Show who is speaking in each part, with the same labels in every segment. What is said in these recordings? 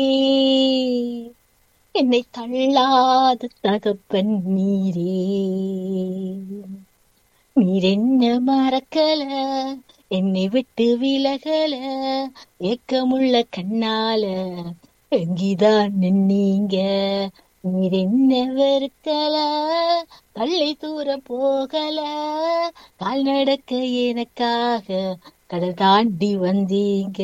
Speaker 1: என்னை தள்ளாத தகப்பன் நீரே நீர் என்ன மறக்கல என்னை விட்டு விலகல ஏக்கமுள்ள கண்ணால எங்கிதான் நின்னீங்க நீர் என்ன வெறுக்கல தள்ளி தூர போகல கால் நடக்க எனக்காக கடல் தாண்டி வந்தீங்க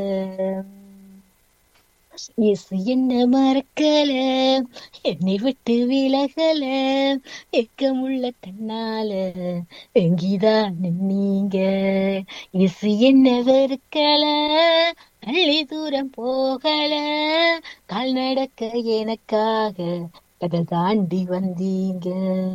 Speaker 1: இயேசு என்ன மறக்கல என்னை விட்டு விலகல ஏக்கமுள்ள கண்ணால எங்கிதான் நின்னீங்க இயேசு என்ன வெறுக்கல தள்ளி தூரம் போகல கால் நடக்க எனக்காக கடல் தாண்டி வந்தீங்க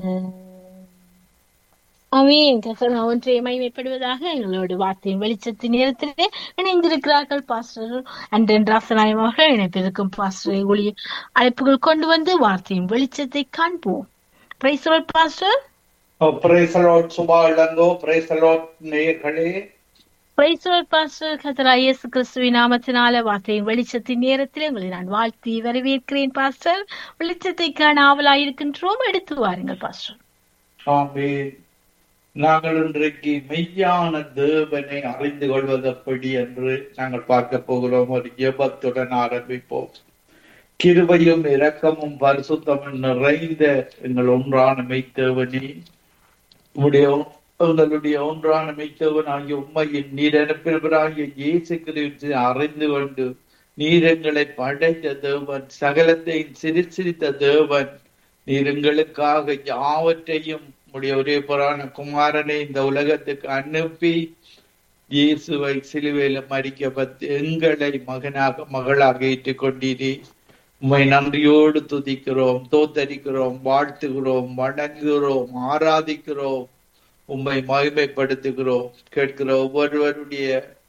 Speaker 1: அமீன் கசர் ஒன்றை மைமைப்படுவதாக எங்களோட வார்த்தையின் வெளிச்சத்தின் நேரத்திலே இணைந்திருக்கிறார்கள் பாஸ்டர் அண்டன் ராசநாயம் அவர்கள் இணைப்பிருக்கும் பாஸ்டரை ஒளி அழைப்புகள் கொண்டு வந்து வார்த்தையின் வெளிச்சத்தை காண்போம் பிரைசல் பாஸ்டர்
Speaker 2: பிரேசலோட் சுபா இளங்கோ பிரேசலோட் நேயர்களே
Speaker 1: பிரைசல் பாஸ்டர் கத்தரா இயேசு கிறிஸ்துவின் நாமத்தினால வார்த்தையின் வெளிச்சத்தின் நேரத்தில் உங்களை நான் வாழ்த்தி வரவேற்கிறேன் பாஸ்டர் வெளிச்சத்தை காண ஆவலாயிருக்கின்றோம் எடுத்து வாருங்கள் பாஸ்டர்
Speaker 2: ஆமென் நாங்கள் இன்றைக்கு மெய்யான தேவனை அறிந்து கொள்வது எப்படி என்று நாங்கள் பார்க்க போகிறோம் ஒரு ஜெபத்துடன் ஆரம்பிப்போம் கிருபையும் இரக்கமும் பரிசுத்தமும் நிறைந்த எங்கள் ஒன்றான மெய்த்தேவனே உடைய உங்களுடைய ஒன்றான மெய்த்தேவன் ஆகிய உண்மையின் நீர் அனுப்பினவராகிய இயேசு கிறிஸ்து அறிந்து கொண்டு நீர் எங்களை படைத்த தேவன் சகலத்தையும் சிரிசிரித்த தேவன் நீர் எங்களுக்காக யாவற்றையும் உடைய ஒரே புராண குமாரனை இந்த உலகத்துக்கு அனுப்பி இயேசுவை சிலுவையில மறிக்கப்பட்டு எங்களை மகனாக மகளாக ஏற்றுக் கொண்டீரே உம்மை நன்றியோடு துதிக்கிறோம் தோத்தரிக்கிறோம் வாழ்த்துகிறோம் வணங்குகிறோம் ஆராதிக்கிறோம் உம்மை மகிமைப்படுத்துகிறோம் கேட்கிற ஒவ்வொருவருடைய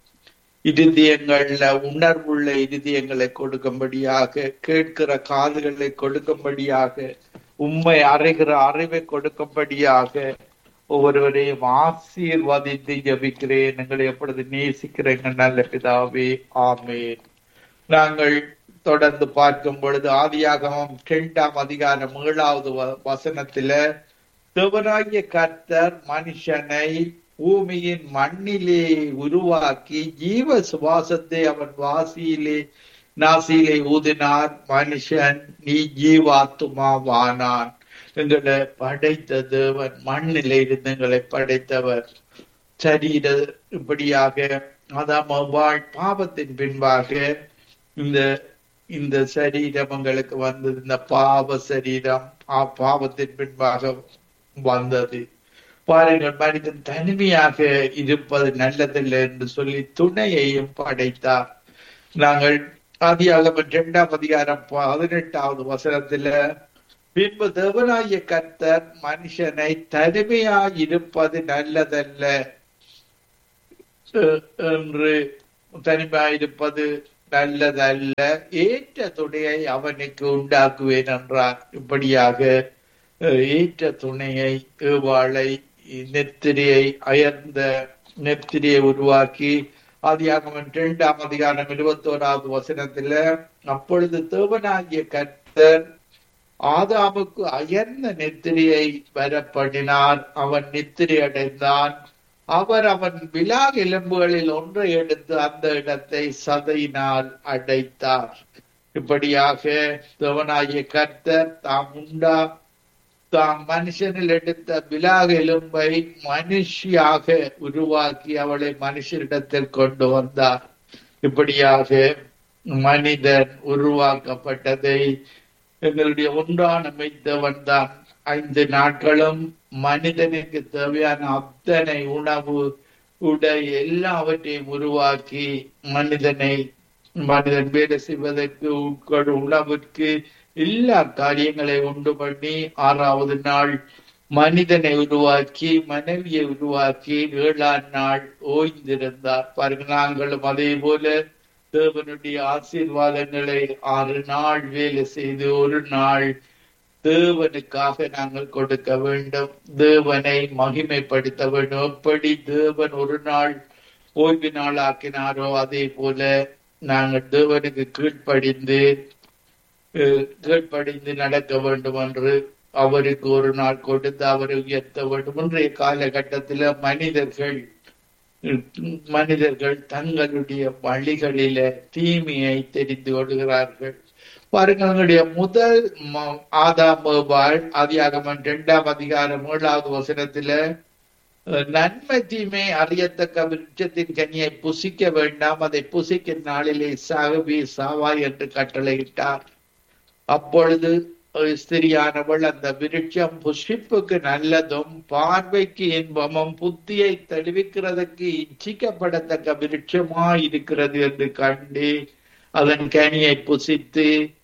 Speaker 2: இருதயங்கள்ல உணர்வுள்ள இருதயங்களை கொடுக்கும்படியாக கேட்கிற காதுகளை கொடுக்கும்படியாக உண்மை அறைகிற அறிவை கொடுக்கும்படியாக ஒவ்வொருவரையும் ஆசீர்வதித்து ஜபிக்கிறேன் எங்களை எப்பொழுது நேசிக்கிறேங்க நல்ல பிதாவே ஆமேன் நாங்கள் தொடர்ந்து பார்க்கும் பொழுது ஆதியாகமம் இரண்டாம் அதிகாரம் ஏழாவது வசனத்தில தேவனாகிய கர்த்தர் மனுஷனை பூமியின் மண்ணிலே உருவாக்கி ஜீவ சுவாசத்தை அவன் வாசியிலே நாசியிலே ஊதினார் மனுஷன் நீ ஜீவாத்துமாவானான் எங்களை படைத்த தேவன் மண்ணிலே இருந்து எங்களை படைத்தவர் சரீர இப்படியாக அதாம் வாழ் பாவத்தின் பின்பாக இந்த இந்த சரீரம் எங்களுக்கு வந்தது இந்த பாவ சரீரம் பாவத்தின் பின்பாக வந்தது பாருங்கள் மனிதன் தனிமையாக இருப்பது நல்லதில்லை என்று சொல்லி துணையையும் படைத்தார் நாங்கள் ஆதியாகம இரண்டாம் அதிகாரம் பதினெட்டாவது வசனத்துல பின்பு தேவனாகிய கர்த்தர் மனுஷனை தனிமையாய் இருப்பது நல்லதல்ல என்று தனிமையாயிருப்பது நல்லதல்ல ஏற்ற துணையை அவனுக்கு உண்டாக்குவேன் என்றார் இப்படியாக ஏற்ற துணையை ஏவாளை நெத்திரியை அயர்ந்த நெத்திரியை உருவாக்கி ஆதியாகமன் இரண்டாம் அதிகாரம் இருபத்தோராவது வசனத்துல அப்பொழுது தேவனாகிய கர்த்தர் ஆதாமுக்கு அயர்ந்த நெத்திரியை வரப்படினார் அவன் நெத்திரி அடைந்தான் அவர் அவன் விழா எலும்புகளில் ஒன்றை எடுத்து அந்த இடத்தை சதையினால் அடைத்தார் இப்படியாக தேவனாகிய கர்த்தர் தாம் உண்டா தாம் மனுஷனில் எடுத்த விலாக எலும்பை மனுஷியாக உருவாக்கி அவளை மனுஷரிடத்தில் கொண்டு வந்தார் இப்படியாக மனிதன் உருவாக்கப்பட்டதை எங்களுடைய ஒன்றான மெய்த்தவன் தான் ஐந்து நாட்களும் மனிதனுக்கு தேவையான அத்தனை உணவு உடை எல்லாவற்றையும் உருவாக்கி மனிதனை மனிதன் வேலை செய்வதற்கு உட்கொள் உணவிற்கு எல்லா காரியங்களை உண்டு பண்ணி ஆறாவது நாள் மனிதனை உருவாக்கி மனைவியை உருவாக்கி ஏழாம் நாள் ஓய்ந்திருந்தார் பாருங்க நாங்களும் அதே போல தேவனுடைய ஆசீர்வாதங்களை ஆறு நாள் வேலை செய்து ஒரு நாள் தேவனுக்காக நாங்கள் கொடுக்க வேண்டும் தேவனை மகிமைப்படுத்த வேண்டும் எப்படி தேவன் ஒரு நாள் ஓய்வு நாள் ஆக்கினாரோ அதே போல நாங்கள் தேவனுக்கு கீழ்ப்படிந்து அஹ், கீழ்ப்படிந்து நடக்க வேண்டும் என்று அவருக்கு ஒரு நாள் கொடுத்து அவரை உயர்த்த வேண்டும் இன்றைய காலகட்டத்தில் மனிதர்கள் மனிதர்கள் தங்களுடைய வழிகளில தீமையை தெரிந்து கொள்கிறார்கள் பாருங்கள் எங்களுடைய முதல் ம- ஆதாம் ஏவாள் ஆதியாகமம் இரண்டாம் அதிகாரம் ஏழாவது வசனத்துல அஹ், நன்மை தீமை அறியத்தக்க விருட்சத்தின் கனியை புசிக்க வேண்டாம் அதை புசிக்கும் நாளிலே சாகவே சாவாய் என்று கட்டளையிட்டார் அப்பொழுது ஒரு ஸ்திரியானவள் அந்த விருட்சம் புஷ்பிப்புக்கு நல்லதும் பார்வைக்கு இன்பமும் புத்தியை தெளிவிக்கிறதுக்கு இச்சிக்கப்படத்தக்க விருட்சமா இருக்கிறது என்று கண்டு அதன் கனியை புசித்து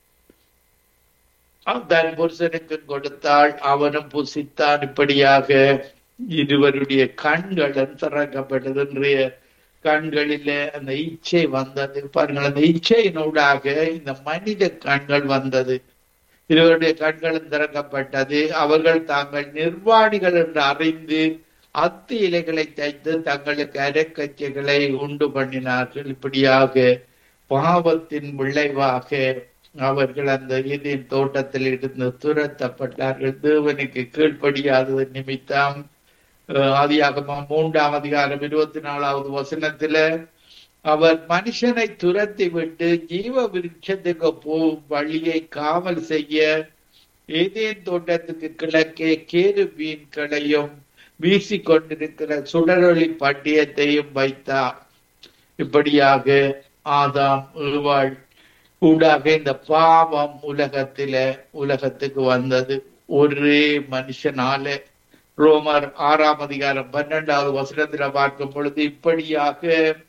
Speaker 2: தன் புருஷனுக்கு கொடுத்தாள் அவனும் புசித்தான் இப்படியாக இருவருடைய கண்களும் திறக்கப்பட்டது இன்றைய கண்களில அந்த இச்சை வந்தது பாருங்கள் அந்த இச்சையினூடாக இந்த மனித கண்கள் வந்தது இருவருடைய கண்களும் திறக்கப்பட்டது அவர்கள் தாங்கள் நிர்வாணிகள் என்று அறிந்து அத்து இலைகளை தைத்து தங்களுக்கு அரைக்கச்சைகளை உண்டு பண்ணினார்கள் இப்படியாக பாவத்தின் விளைவாக அவர்கள் அந்த இதன் தோட்டத்தில் இருந்து துரத்தப்பட்டார்கள் தேவனுக்கு கீழ்ப்படியாதது நிமித்தம் அஹ், ஆதியாகமம் மூன்றாம் அதிகாரம் இருபத்தி நாலாவது வசனத்துல அவர் மனுஷனை துரத்தி விட்டு ஜீவ விருட்சத்துக்கு போ வழியை காவல் செய்ய ஏதேன் தோட்டத்துக்கு கிழக்கே கேருபீன் களையும் வீசிக்கொண்டிருக்கிற சுடரொளி பட்டியத்தையும் வைத்தார் இப்படியாக ஆதாம் ஏவாள் ஊடாக இந்த பாவம் உலகத்தில உலகத்துக்கு வந்தது ஒரே மனுஷனால ரோமர் ஆறாம் அதிகாரம் பன்னெண்டாவது வசனத்துல பார்க்கும் பொழுது இப்படியாக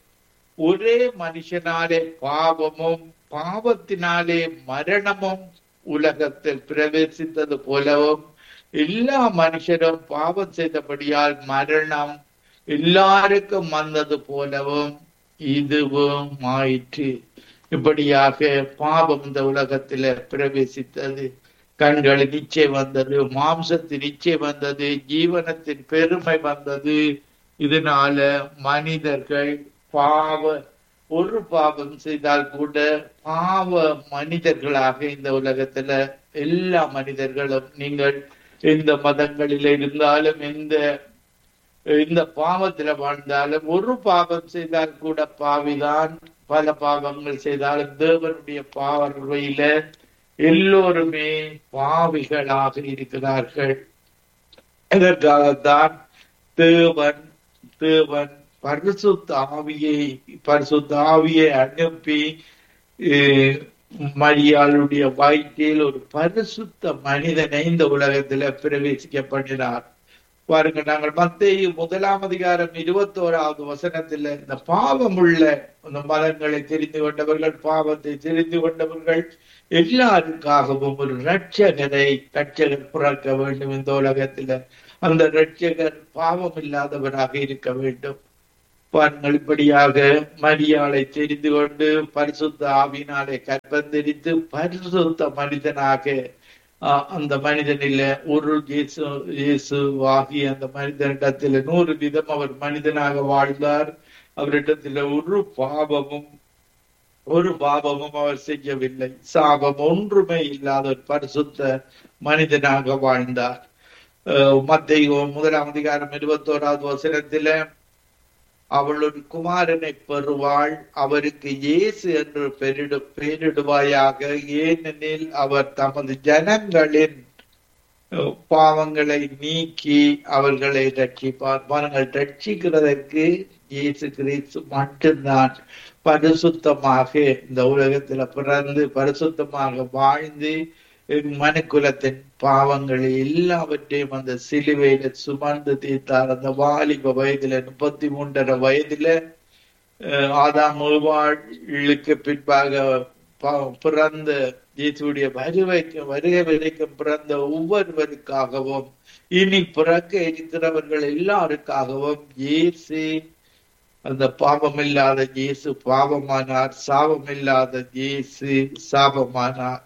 Speaker 2: ஒரே மனுஷனாலே பாவமும் பாவத்தினாலே மரணமும் உலகத்தில் பிரவேசித்தது போலவும் எல்லா மனுஷரும் பாவம் செய்தபடியால் மரணம் எல்லாருக்கும் வந்தது போலவும் இதுவும் ஆயிற்று இப்படியாக பாவம் இந்த உலகத்தில பிரவேசித்தது கண்களின் இச்சை வந்தது மாம்சத்தின் இச்சை வந்தது ஜீவனத்தின் பெருமை வந்தது இதனால மனிதர்கள் பாவ ஒரு பாவம் செய்தால் கூட பாவ மனிதர்களாக இந்த உலகத்துல எல்லா மனிதர்களும் நீங்கள் எந்த மதங்களில் இருந்தாலும் எந்த இந்த பாவத்துல வாழ்ந்தாலும் ஒரு பாவம் செய்தால் கூட பாவிதான் பல பாவங்கள் செய்தாலும் தேவனுடைய பார்வையில எல்லோருமே பாவிகளாக இருக்கிறார்கள் இதற்காகத்தான் தேவன் தேவன் பரிசுத்த ஆவியை பரிசுத்த ஆவியை அனுப்பி அஹ், மரியாளுடைய வயிற்றில் ஒரு பரிசுத்த மனிதனை இந்த உலகத்துல பிரவேசிக்க பண்ணினார் பாருங்க நாங்கள் மத்திய முதலாம் அதிகாரம் இருபத்தோராவது வசனத்துல இந்த பாவம் உள்ள அந்த மதங்களை தெரிந்து கொண்டவர்கள் பாவத்தை தெரிந்து கொண்டவர்கள் எல்லாருக்காகவும் ஒரு ரட்சகரை ரட்சகர் பிறக்க வேண்டும் இந்த உலகத்துல அந்த ரட்சகர் பாவம் இல்லாதவராக இருக்க வேண்டும் பாருங்கள் இப்படியாக மரியாளை தெரிந்து கொண்டு பரிசுத்த ஆவினாலே கற்பந்தரித்து பரிசுத்த மனிதனாக ஆஹ், அந்த மனிதனில ஒரு இயேசு இயேசு ஆகிய அந்த மனிதனிடத்தில் நூறு விதம் அவர் மனிதனாக வாழ்ந்தார் அவரிடத்தில் ஒரு பாவமும் ஒரு பாவமும் அவர் செய்யவில்லை சாபம் ஒன்றுமே இல்லாத ஒரு பரிசுத்த மனிதனாக வாழ்ந்தார் அஹ் மத்தேயு முதலாம் அதிகாரம் இருபத்தோராவது வசனத்தில அவள் ஒரு குமாரனை பெறுவாள் அவருக்கு இயேசு என்று பெரிடு பெயரிடுவாயாக ஏனெனில் அவர் தமது ஜனங்களின் அஹ், பாவங்களை நீக்கி அவர்களை ரட்சிப்பார் பாருங்கள் ரட்சிக்கிறதற்கு இயேசு கிறிஸ்து மட்டும்தான் பரிசுத்தமாக இந்த உலகத்துல பிறந்து பரிசுத்தமாக வாழ்ந்து என் மனுக்குலத்தின் பாவங்களை எல்லாவற்றையும் அந்த சிலுவையில சுமந்து தீர்த்தார் அந்த வாலிப வயதுல முப்பத்தி மூன்றரை வயதுல அஹ், ஆதாம் உருவாளுக்கு பின்பாக ப- பிறந்த இயேசுடைய வருகைக்கு வருகை வரைக்கும் பிறந்த ஒவ்வொருவருக்காகவும் இனி பிறக்க இருக்கிறவர்கள் எல்லாருக்காகவும் இயேசு அந்த பாவம் இல்லாத இயேசு பாவமானார் சாபம் இல்லாத இயேசு சாபமானார்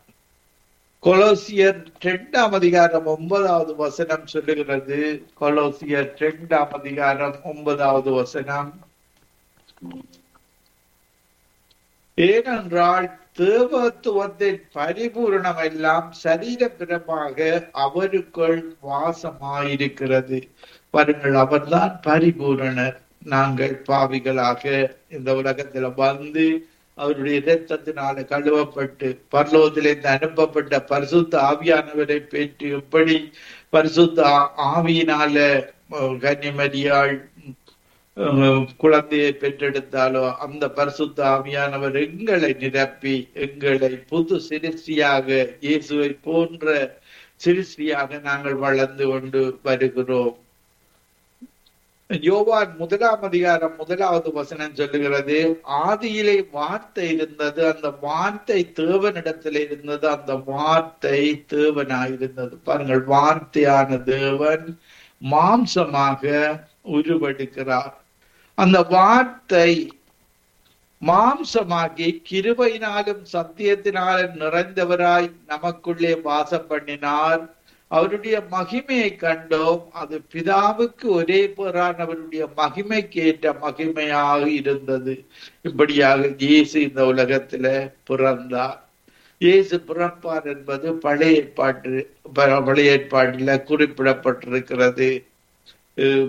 Speaker 2: கொலோசியர் இரண்டாம் அதிகாரம் ஒன்பதாவது வசனம் சொல்லுகிறது கொலோசியர் இரண்டாம் அதிகாரம் ஒன்பதாவது வசனம் ஏனென்றால் தேவத்துவத்தின் பரிபூரணம் எல்லாம் சரீரபிரமாக அவருக்குள் வாசமாயிருக்கிறது பாருங்கள் அவர்தான் பரிபூரணர் நாங்கள் பாவிகளாக இந்த உலகத்துல வந்து அவருடைய இரத்தத்தினால கழுவப்பட்டு பரலோகத்திலிருந்து அனுப்பப்பட்ட பரிசுத்த ஆவியானவரை பெற்று எப்படி பரிசுத்த ஆ- ஆவியினால அஹ், கன்னிமரியாள் அஹ், குழந்தையை பெற்றெடுத்தாலோ அந்த பரிசுத்த ஆவியானவர் எங்களை நிரப்பி எங்களை புது சிருஷ்டியாக இயேசுவை போன்ற சிருஷ்டியாக நாங்கள் வளர்ந்து கொண்டு வருகிறோம் யோவான் முதலாம் அதிகாரம் முதலாவது வசனம் சொல்லுகிறது ஆதியிலே வார்த்தை இருந்தது அந்த வார்த்தை தேவனிடத்தில் இருந்தது அந்த வார்த்தை தேவனாயிருந்தது பாருங்கள் வார்த்தையான தேவன் மாம்சமாக உருவெடுக்கிறார் அந்த வார்த்தை மாம்சமாகி கிருபையினாலும் சத்தியத்தினாலும் நிறைந்தவராய் நமக்குள்ளே வாசம் பண்ணினார் அவருடைய மகிமையை கண்டோம் அது பிதாவுக்கு ஒரே பேரானவருடைய மகிமைக்கு ஏற்ற மகிமையாக இருந்தது இப்படியாக இயேசு இந்த உலகத்துல பிறந்தார் இயேசு பிறப்பார் என்பது பழைய ஏற்பாட்டு ப- பழைய ஏற்பாட்டில் குறிப்பிடப்பட்டிருக்கிறது அஹ்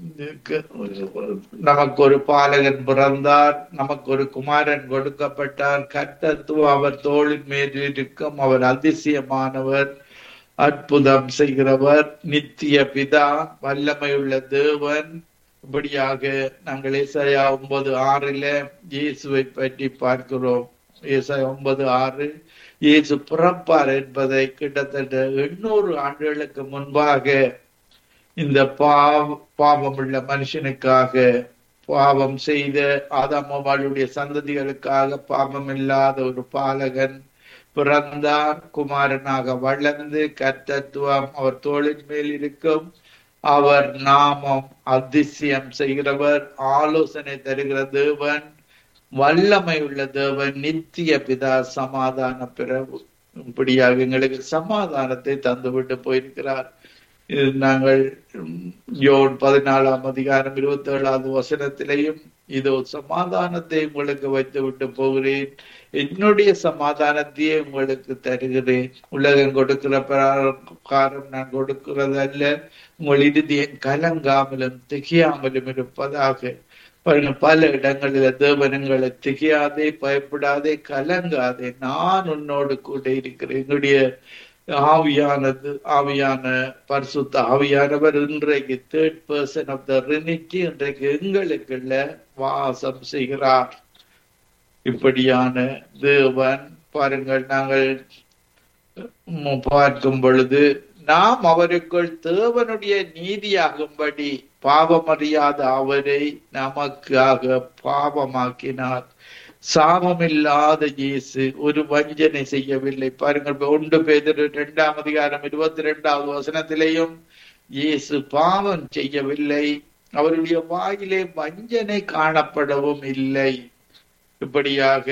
Speaker 2: நமக்கு ஒரு பாலகன் பிறந்தார் நமக்கு ஒரு குமாரன் கொடுக்கப்பட்டார் கர்த்தத்துவம் அவர் தோளின் மேல் இருக்கும் அவர் அதிசயமானவர் அற்புதம் செய்கிறவர் நித்திய பிதா வல்லமையுள்ள தேவன் இப்படியாக நாங்கள் ஏசாயா ஒன்பது ஆறுல இயேசுவை பற்றி பார்க்கிறோம் ஏசாயா ஒன்பது ஆறு இயேசு பிறப்பார் என்பதை கிட்டத்தட்ட எண்ணூறு ஆண்டுகளுக்கு முன்பாக இந்த பாவ பாவமுள்ள மனுஷனுக்காக பாவம் செய்த ஆதாமவாளுடைய சந்ததிகளுக்காக பாவம் இல்லாத ஒரு பாலகன் பிறந்தார் குமாரனாக வளர்ந்து கர்த்தத்துவம் அவர் தோளின் மேல் இருக்கும் அவர் நாமம் அதிசயம் செய்கிறவர் ஆலோசனை தருகிற தேவன் வல்லமை உள்ள தேவன் நித்திய பிதா சமாதான பிறகு இப்படியாக எங்களுக்கு சமாதானத்தை தந்துவிட்டு போயிருக்கிறார் இது நாங்கள் உம், யோன் பதினாலாம் அதிகாரம் இருபத்தி ஏழாவது வசனத்திலையும் இதோ சமாதானத்தை உங்களுக்கு வைத்து விட்டு போகிறேன் என்னுடைய சமாதானத்தையே உங்களுக்கு தருகிறேன் உலகம் கொடுக்கிற பிரகாரம் நான் கொடுக்கிறதல்ல உங்கள் இறுதியின் கலங்காமலும் திகையாமலும் இருப்பதாக பாருங்க பல இடங்களில் தேவனங்களை திகையாதே பயப்படாதே கலங்காதே நான் உன்னோடு கூட இருக்கிறேன் என்னுடைய ஆவியானது ஆவியான பரிசுத்த ஆவியானவர் இன்றைக்கு third person of the Trinity இன்றைக்கு எங்களுக்குள்ள வாசம் செய்கிறார் இப்படியான தேவன் பாருங்கள் நாங்கள் உம் பார்க்கும் பொழுது நாம் அவருக்குள் தேவனுடைய நீதியாகும்படி பாவமறியாத அவரை நமக்காக பாவமாக்கினார் சாபமில்லாத இயேசு ஒரு வஞ்சனை செய்யவில்லை பாருங்கள் ஒன்று பேதர் இரண்டாம் அதிகாரம் இருபத்தி இரண்டாவது வசனத்திலேயும் இயேசு பாவம் செய்யவில்லை அவருடைய வாயிலே வஞ்சனை காணப்படவும் இல்லை இப்படியாக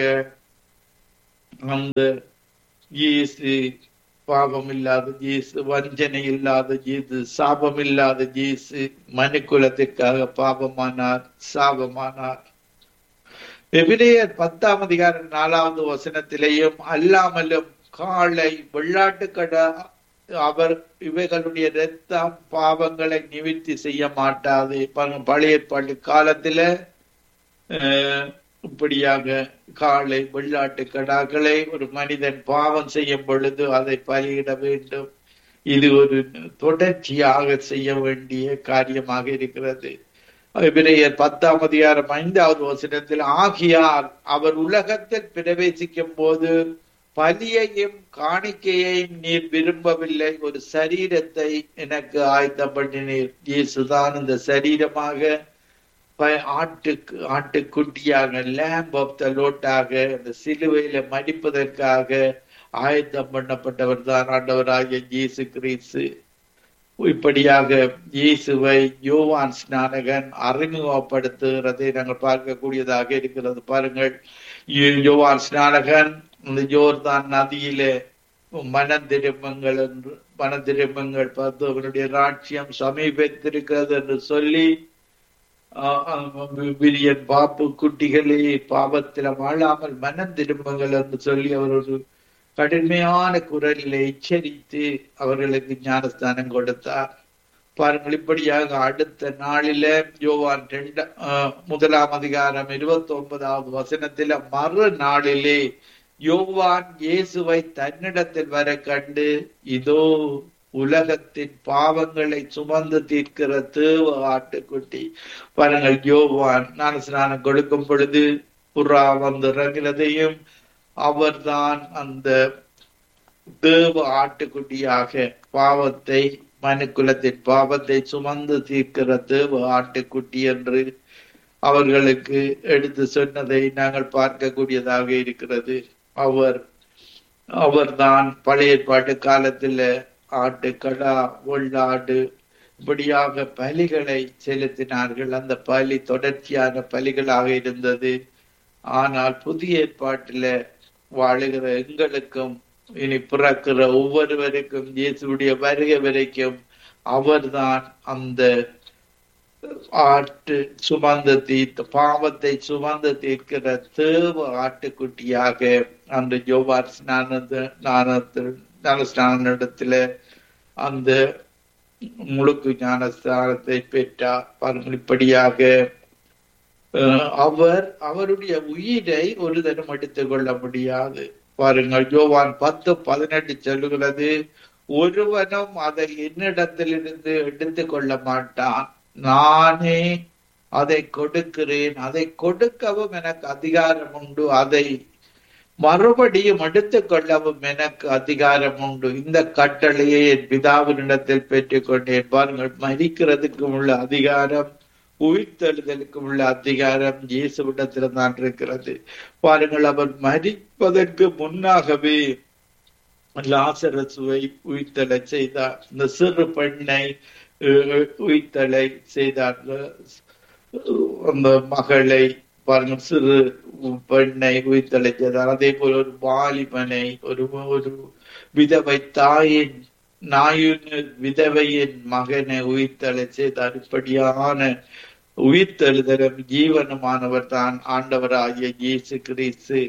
Speaker 2: அந்த இயேசு பாவம் இல்லாத இயேசு வஞ்சனை இல்லாத இயேசு சாபம் இல்லாத இயேசு மனுக்குலத்திற்காக பாவமானார் சாபமானார் எபிரேயர் பத்தாம் அதிகாரம் நாலாவது வசனத்திலேயும் அல்லாமலும் காளை வெள்ளாட்டுக்கடா அவர் இவைகளுடைய இரத்தம் பாவங்களை நிவர்த்தி செய்ய மாட்டாது பாருங்க, பழைய ஏற்பாட்டு காலத்துல அஹ், இப்படியாக காளை வெள்ளாட்டு கடாக்களை ஒரு மனிதன் பாவம் செய்யும் பொழுது அதை பலியிட வேண்டும் இது ஒரு தொடர்ச்சியாக செய்ய வேண்டிய காரியமாக இருக்கிறது எபிரேயர் பத்தாம் அதிகாரம் ஐந்தாவது வசனத்தில் ஆகியார் அவர் உலகத்தில் பிரவேசிக்கும் போது பலியையும் காணிக்கையையும் நீர் விரும்பவில்லை ஒரு சரீரத்தை எனக்கு ஆயத்தம் பண்ணினீர் இயேசுதான் இந்த சரீரமாக ப- ஆட்டுக்கு ஆட்டுக்குட்டியாக லேம்ப் ஆஃப் த லோட்டாக இந்த சிலுவையில மடிப்பதற்காக ஆயத்தம் பண்ணப்பட்டவர் தான் ஆண்டவராகிய இயேசு கிறிஸ்து இப்படியாக இயேசுவை யோவான் ஸ்நானகன் அறிமுகப்படுத்துகிறதை நாங்கள் பார்க்கக்கூடியதாக இருக்கிறது பாருங்கள் யோ- யோவான் ஸ்நானகன் இந்த யோர்தான் நதியிலே மனம் திரும்புங்கள் என்று மனம் திரும்புங்கள் பார்த்து அவருடைய ராட்சியம் சமீபத்திருக்கிறது என்று சொல்லி ஆஹ் ஆஹ் விரியன் பாப்பு குட்டிகளே பாவத்தில வாழாமல் மனம் திரும்புங்கள் என்று சொல்லி அவர் ஒரு கடுமையான குரலில் எச்சரித்து அவர்களுக்கு ஞானஸ்தானம் கொடுத்தார் பாருங்கள் இப்படியாக அடுத்த நாளில யோவான் ரெண்டு ஆஹ் முதலாம் அதிகாரம் இருபத்தி ஒன்பதாவது வசனத்தில மறு நாளிலே யோவான் இயேசுவை தன்னிடத்தில் வர கண்டு இதோ உலகத்தின் பாவங்களை சுமந்து தீர்க்கிற தேவ ஆட்டுக்குட்டி பாருங்கள் யோவான் ஞான ஸ்நானம் கொடுக்கும் பொழுது புறா வந்து இறங்கினதையும் அவர்தான் அந்த தேவ ஆட்டுக்குட்டியாக பாவத்தை மனுக்குலத்தின் பாவத்தை சுமந்து தீர்க்கிற தேவ ஆட்டுக்குட்டி என்று அவர்களுக்கு எடுத்து சொன்னதை நாங்கள் பார்க்கக்கூடியதாக இருக்கிறது அவர் அவர்தான் பழைய பாட்டு காலத்துல ஆட்டு கடா வெள்ளாடு இப்படியாக பலிகளை செலுத்தினார்கள் அந்த பலி தொடர்ச்சியான பலிகளாக இருந்தது ஆனால் புதிய ஏற்பாட்டில வாழுகிற எங்களுக்கும் இனி பிறக்கிற ஒவ்வொருவருக்கும் இயேசுடைய வருகை வரைக்கும் அவர்தான் அந்த ஆட்டு சுமந்து தீர்த்த பாவத்தை சுமந்து தீர்க்கிற தேவ ஆட்டுக்குட்டியாக அந்த யோவார் ஸ்நானத்து ஞானத்தில் ஞானஸ்நானத்தில அந்த முழுக்கு ஞானஸ்தானத்தை பெற்றார் பாருங்கள் இப்படியாக அஹ், அவர் அவருடைய உயிரை ஒரு தரம் எடுத்துக் கொள்ள முடியாது பாருங்கள் யோவான் பத்து பதினெட்டு சொல்லுகிறது ஒருவனும் அதை என்னிடத்திலிருந்து எடுத்துக் கொள்ள மாட்டான் நானே அதை கொடுக்கிறேன் அதை கொடுக்கவும் எனக்கு அதிகாரம் உண்டு அதை மறுபடியும் எடுத்துக் கொள்ளவும் எனக்கு அதிகாரம் உண்டு இந்த கட்டளையை என் பிதாவினிடத்தில் பெற்றுக் கொண்டேன் பாருங்கள் மரிக்கிறதுக்கு உள்ள அதிகாரம் உயிர்த்தெழுதலுக்கு உள்ள அதிகாரம் இயேசுவிடத்தில் தான் இருக்கிறது பாருங்கள் அவர் மரிப்பதற்கு முன்னாகவே லாசரசுவை உயிர்த்தலை செய்தார் இந்த சிறு பெண்ணை அஹ், உயிர்த்தலை செய்தார் அந்த மகளை பாருங்கள் சிறு பெண்ணை உயிர்த்தலை செய்தார் அதே போல ஒரு வாலிபனை ஒரு ஒரு விதவை தாயின் நாயுன் விதவையின் மகனை உயிர்த்தலை செய்தார் இப்படியான உயிர்த்தெழுதலும் ஜீவனுமானவர் தான் ஆண்டவராகிய இயேசு கிறிஸ்து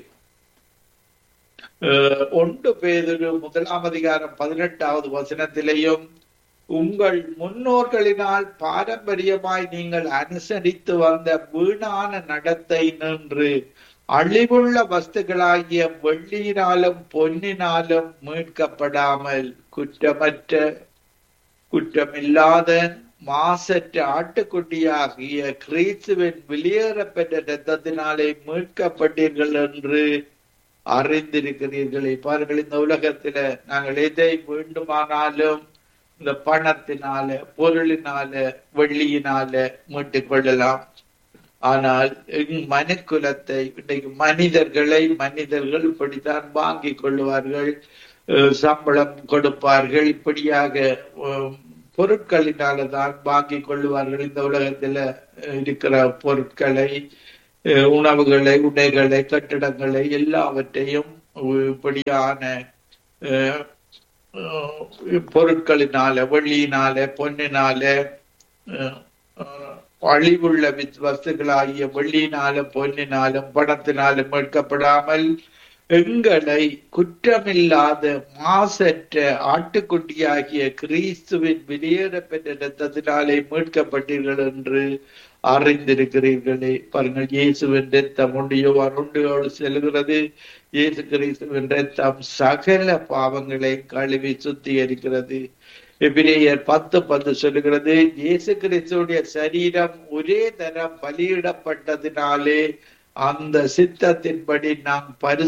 Speaker 2: அஹ், ஒன்று பேதொரு முதலாம் அதிகாரம் பதினெட்டாவது வசனத்திலேயும் உங்கள் முன்னோர்களினால் பாரம்பரியமாய் நீங்கள் அனுசரித்து வந்த வீணான நடத்தை நின்று அழிவுள்ள வஸ்துகளாகிய வெள்ளியினாலும் பொன்னினாலும் மீட்கப்படாமல் குற்றமற்ற குற்றமில்லாத மாசற்ற ஆட்டுக்குட்டியாகிய கிறிஸ்துவின் வெளியேறப்பெற்ற இரத்தத்தினாலே மீட்கப்பட்டீர்கள் என்று அறிந்திருக்கிறீர்களே பாருங்கள் இந்த உலகத்தில நாங்கள் எதை வேண்டுமானாலும் இந்த பணத்தினால பொருளினால வெள்ளியினால மீட்டுக் கொள்ளலாம் ஆனால் எங் மனுக்குலத்தை இன்றைக்கு மனிதர்களை மனிதர்கள் இப்படித்தான் வாங்கிக் கொள்வார்கள் அஹ் சம்பளம் கொடுப்பார்கள் இப்படியாக அஹ், பொருட்களினால தான் வாங்கிக் கொள்வார்கள் இந்த உலகத்துல அஹ், இருக்கிற பொருட்களை அஹ், உணவுகளை உடைகளை கட்டிடங்களை எல்லாவற்றையும் அஹ், இப்படியான அஹ், அஹ், பொருட்களினால வெள்ளியினால பொன்னினால அஹ், அஹ், அழிவுள்ள வித்- வஸ்துகளாகிய வெள்ளியினாலும் பொன்னினாலும் பணத்தினாலும் மீட்கப்படாமல் எங்களை குற்றமில்லாத மாசற்ற ஆட்டுக்குட்டியாகிய கிறிஸ்துவின் வெளியேறப்பெற்ற இரத்தத்தினாலே மீட்கப்பட்டீர்கள் என்று அறிந்திருக்கிறீர்களே பாருங்கள் இயேசுவின் ரத்தம் உண்டு அருண்டியோடு செல்கிறது இயேசு கிறிஸ்துவின் ரத்தம் சகல பாவங்களை கழுவி சுத்திகரிக்கிறது எபிரேயர் பத்து பத்து சொல்லுகிறது இயேசு கிறிஸ்துடைய சரீரம் ஒரே தரம் பலியிடப்பட்டதினாலே அந்த சித்தத்தின்படி நாம்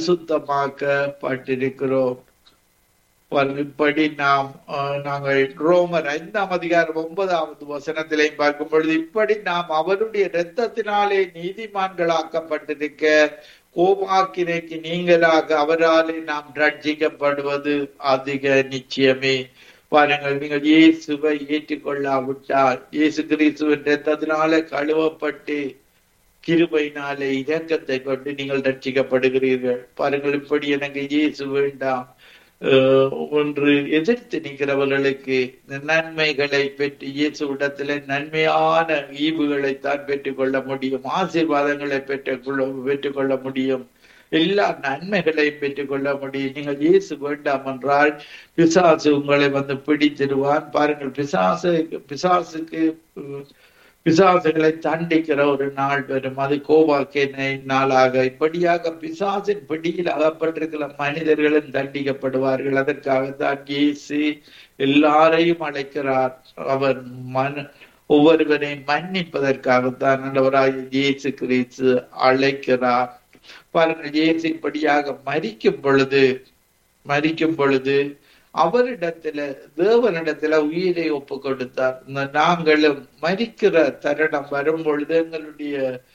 Speaker 2: பரிசுத்தமாக்கப்பட்டிருக்கிறோம் பாருங்க, இப்படி நாம் அஹ், நாங்கள் ரோமர் ஐந்தாம் அதிகாரம் ஒன்பதாவது வசனத்திலையும் பார்க்கும் பொழுது இப்படி நாம் அவருடைய இரத்தத்தினாலே நீதிமான்களாக்கப்பட்டிருக்க கோபாக்கினைக்கு நீங்களாக அவராலே நாம் ரட்சிக்கப்படுவது அதிக நிச்சயமே பாருங்கள் நீங்கள் இயேசுவை ஏற்றுக்கொள்ளாவிட்டால் இயேசு கிறிஸ்துவின் இரத்தத்தினாலே கழுவப்பட்டு கிருபையினாலே இரக்கத்தை கொண்டு நீங்கள் ரட்சிக்கப்படுகிறீர்கள் பாருங்கள் இப்படி எனக்கு இயேசு வேண்டாம் அஹ், ஒன்று எதிர்த்து நிற்கிறவர்களுக்கு இந்த நன்மைகளை பெற்று இயேசுவிடத்திலே நன்மையான ஈவுகளை தான் பெற்றுக்கொள்ள முடியும் ஆசீர்வாதங்களை பெற்றுக்கொள்ள பெற்றுக்கொள்ள முடியும் எல்லா நன்மைகளையும் பெற்றுக்கொள்ள முடியும் நீங்கள் இயேசு வேண்டாம் என்றால் பிசாசு உங்களை வந்து பிடித்திடுவான் பாருங்கள் பிசாசு பிசாசுக்கு உம், பிசாசுகளை தண்டிக்கிற ஒரு நாள் வரும் அது கோபாக்கினை நாளாக இப்படியாக பிசாசின் பிடியில் அகப்பட்டிருக்கிற மனிதர்களும் தண்டிக்கப்படுவார்கள் அதற்காகத்தான் இயேசு எல்லாரையும் அழைக்கிறார் அவர் மன ஒவ்வொருவரையும் மன்னிப்பதற்காகத்தான் நல்லவராய் இயேசு கிறிஸ்து அழைக்கிறார் பாருங்கள் இயேசு இப்படியாக மரிக்கும் பொழுது மரிக்கும் பொழுது அவரிடத்துல தேவனிடத்துல உயிரை ஒப்பு கொடுத்தார் இந்த நாங்களும் மரிக்கிற தருணம் வரும் பொழுது எங்களுடைய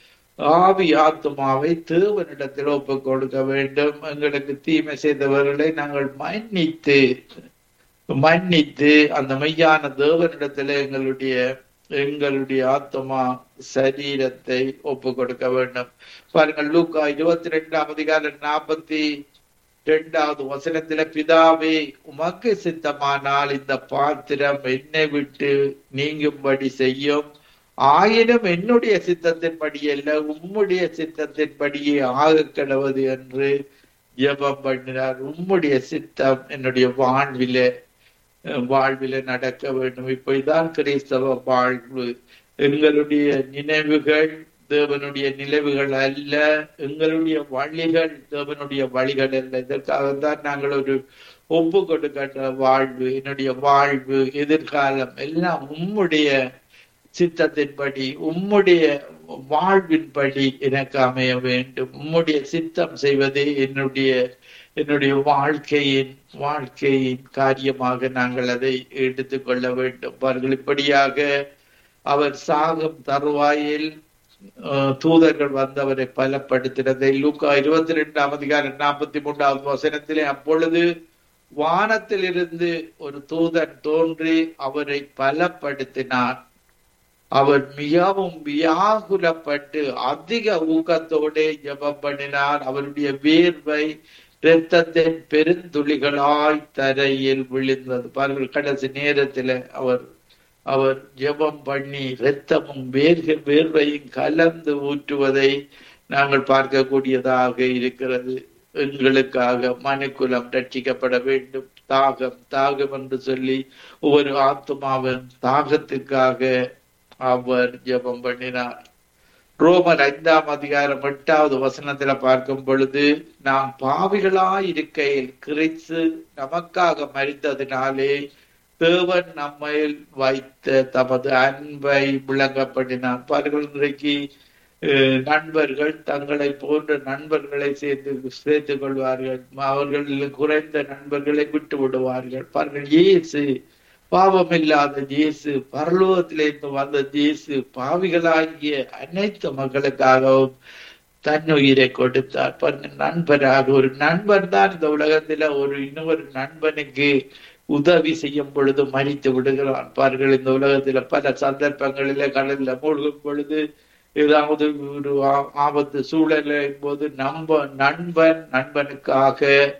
Speaker 2: ஆவி ஆத்மாவை தேவனிடத்தில் ஒப்பு கொடுக்க வேண்டும் எங்களுக்கு தீமை செய்தவர்களை நாங்கள் மன்னித்து மன்னித்து அந்த மெய்யான தேவனிடத்துல எங்களுடைய எங்களுடைய ஆத்மா சரீரத்தை ஒப்பு கொடுக்க வேண்டும் பாருங்கள் லூக்கா இருபத்தி ரெண்டாம் அதிகாரம் நாற்பத்தி இரண்டாவது வசனத்தில பிதாவே உமக்கு சித்தமானால் இந்த பாத்திரம் என்னை விட்டு நீங்கும்படி செய்யும் ஆயினும் என்னுடைய சித்தத்தின்படி அல்ல உம்முடைய சித்தத்தின்படியே ஆக கிடவது என்று ஜெபம் பண்ணினார் உம்முடைய சித்தம் என்னுடைய வாழ்விலே வாழ்வில நடக்க வேண்டும் இப்படிதான் கிறிஸ்தவ வாழ்வு எங்களுடைய நினைவுகள் தேவனுடைய நினைவுகள் அல்ல எங்களுடைய வழிகள் தேவனுடைய வழிகள் அல்ல இதற்காகத்தான் நாங்கள் ஒரு ஒப்பு கொடுக்கின்ற வாழ்வு என்னுடைய வாழ்வு எதிர்காலம் எல்லாம் உம்முடைய சித்தத்தின்படி உம்முடைய வாழ்வின்படி எனக்கு அமைய வேண்டும் உம்முடைய சித்தம் செய்வதே என்னுடைய என்னுடைய வாழ்க்கையின் வாழ்க்கையின் காரியமாக நாங்கள் அதை எடுத்துக்கொள்ள வேண்டும் பாருங்கள் இப்படியாக அவர் சாகும் தருவாயில் அஹ், தூதர்கள் வந்தவரை பலப்படுத்தினதை லூக்கா இருபத்தி ரெண்டாம் அதிகாரம் நாற்பத்தி மூன்றாவது வசனத்திலே அப்பொழுது வானத்திலிருந்து ஒரு தூதன் தோன்றி அவரை பலப்படுத்தினார் அவர் மிகவும் வியாகுலப்பட்டு அதிக ஊக்கத்தோடே ஜெபம் பண்ணினார் அவருடைய வேர்வை இரத்தத்தின் பெருந்துளிகளாய் தரையில் விழுந்தது பாருங்கள் கடைசி நேரத்துல அவர் அவர் ஜெபம் பண்ணி இரத்தமும் வேர்க வேர்வையும் கலந்து ஊற்றுவதை நாங்கள் பார்க்கக்கூடியதாக இருக்கிறது எங்களுக்காக மனுக்குலம் ரட்சிக்கப்பட வேண்டும் தாகம் தாகம் என்று சொல்லி ஒவ்வொரு ஆத்மாவின் தாகத்துக்காக அவர் ஜெபம் பண்ணினார் ரோமர் ஐந்தாம் அதிகாரம் எட்டாவது வசனத்துல பார்க்கும் பொழுது நாம் பாவிகளாய் இருக்கையில் கிறிஸ்து நமக்காக மறித்ததினாலே தேவன் நம்மையில் வைத்த தமது அன்பை விளங்கப்படினார் பாருங்கள் இன்றைக்கு அஹ், நண்பர்கள் தங்களை போன்ற நண்பர்களை சேர்த்து சேர்த்துக் கொள்வார்கள் அவர்கள் குறைந்த நண்பர்களை விட்டு விடுவார்கள் பாருங்கள் இயேசு பாவம் இல்லாத இயேசு பரலோகத்திலிருந்து வந்த இயேசு பாவிகளாகிய அனைத்து மக்களுக்காகவும் தன் உயிரை கொடுத்தார் பாருங்க நண்பராக ஒரு நண்பன் தான் இந்த உலகத்துல ஒரு இன்னொரு நண்பனுக்கு உதவி செய்யும் பொழுது மறித்து விடுகிறான் பாருங்கள் இந்த உலகத்துல பல சந்தர்ப்பங்களில கடல்ல மூழ்கும் பொழுது ஏதாவது ஒரு ஆ- ஆபத்து சூழலின் போது நம்ப நண்பன் நண்பனுக்காக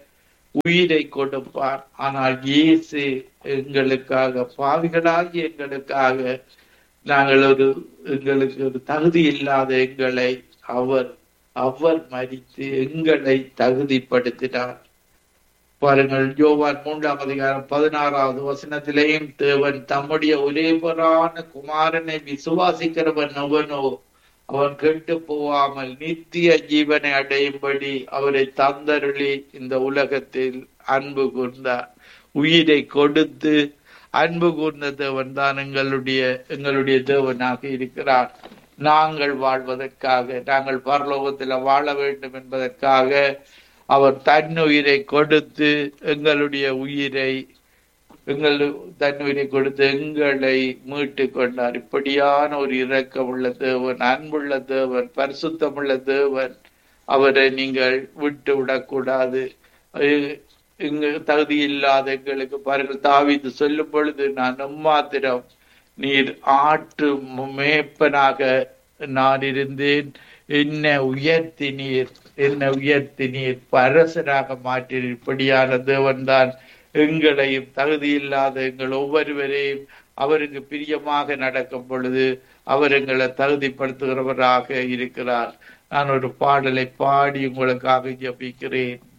Speaker 2: உயிரை கொடுப்பார் ஆனால் இயேசு எங்களுக்காக பாவிகளாகி எங்களுக்காக நாங்கள் ஒரு எங்களுக்கு ஒரு தகுதி இல்லாத எங்களை அவர் அவர் மறித்து எங்களை தகுதிப்படுத்தினார் பாருங்கள் யோவான் மூன்றாம் அதிகாரம் பதினாறாவது வசனத்திலேயும் தேவன் தம்முடைய ஒரே பொறான குமாரனை விசுவாசிக்கிறவன் அவனோ அவன் கெட்டு போகாமல் நித்திய ஜீவனை அடையும்படி அவரை தந்தருளி இந்த உலகத்தில் அன்பு கூர்ந்தார் உயிரை கொடுத்து அன்பு கூர்ந்த தேவன் தான் எங்களுடைய எங்களுடைய தேவனாக இருக்கிறார் நாங்கள் வாழ்வதற்காக நாங்கள் பரலோகத்தில் வாழ வேண்டும் என்பதற்காக அவர் தன் உயிரை கொடுத்து எங்களுடைய உயிரை எங்கள் தன் உயிரை கொடுத்து எங்களை மீட்டு கொண்டார் இப்படியான ஒரு இரக்கமுள்ள தேவன் அன்புள்ள தேவன் பரிசுத்தமுள்ள தேவன் அவரை நீங்கள் விட்டு விடக்கூடாது அஹ் இங்கு தகுதி இல்லாத எங்களுக்கு பாருங்கள் தாவீது சொல்லும் பொழுது நான் எம்மாத்திரம் நீர் ஆட்டு மேய்ப்பனாக நான் இருந்தேன் என்ன உயர்த்தி நீர் என்னை உயர்த்தி நீர் பரசராக மாற்றி இப்படியான தேவன்தான் எங்களையும் தகுதி இல்லாத எங்கள் ஒவ்வொருவரையும் அவருக்கு பிரியமாக நடக்கும் பொழுது அவர் எங்களை தகுதிப்படுத்துகிறவராக இருக்கிறார் நான் ஒரு பாடலை பாடி உங்களுக்காக ஜபிக்கிறேன்